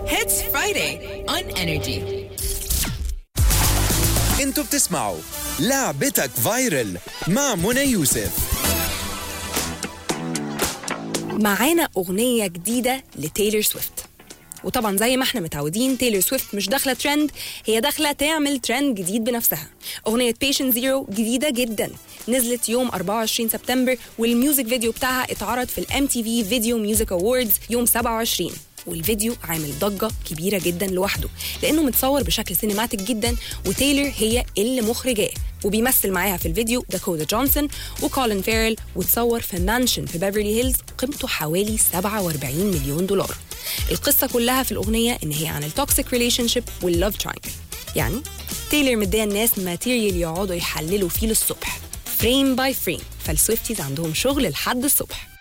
It's Friday on Energy. انتوا بتسمعوا لعبتك فايرل مع منى يوسف معانا أغنية جديدة لتايلور سويفت وطبعا زي ما احنا متعودين تايلور سويفت مش داخله ترند هي داخله تعمل ترند جديد بنفسها اغنيه بيشن زيرو جديده جدا نزلت يوم 24 سبتمبر والميوزك فيديو بتاعها اتعرض في الام تي في فيديو ميوزك اووردز يوم 27 والفيديو عامل ضجه كبيره جدا لوحده لانه متصور بشكل سينماتيك جدا وتايلور هي اللي مخرجاه وبيمثل معاها في الفيديو داكوتا جونسون وكولين فيرل وتصور في مانشن في بيفرلي هيلز قيمته حوالي 47 مليون دولار القصه كلها في الاغنيه ان هي عن التوكسيك ريليشن شيب واللاف تراينجل يعني تايلور مديه الناس ماتيريال يقعدوا يحللوا فيه للصبح فريم باي فريم فالسويفتيز عندهم شغل لحد الصبح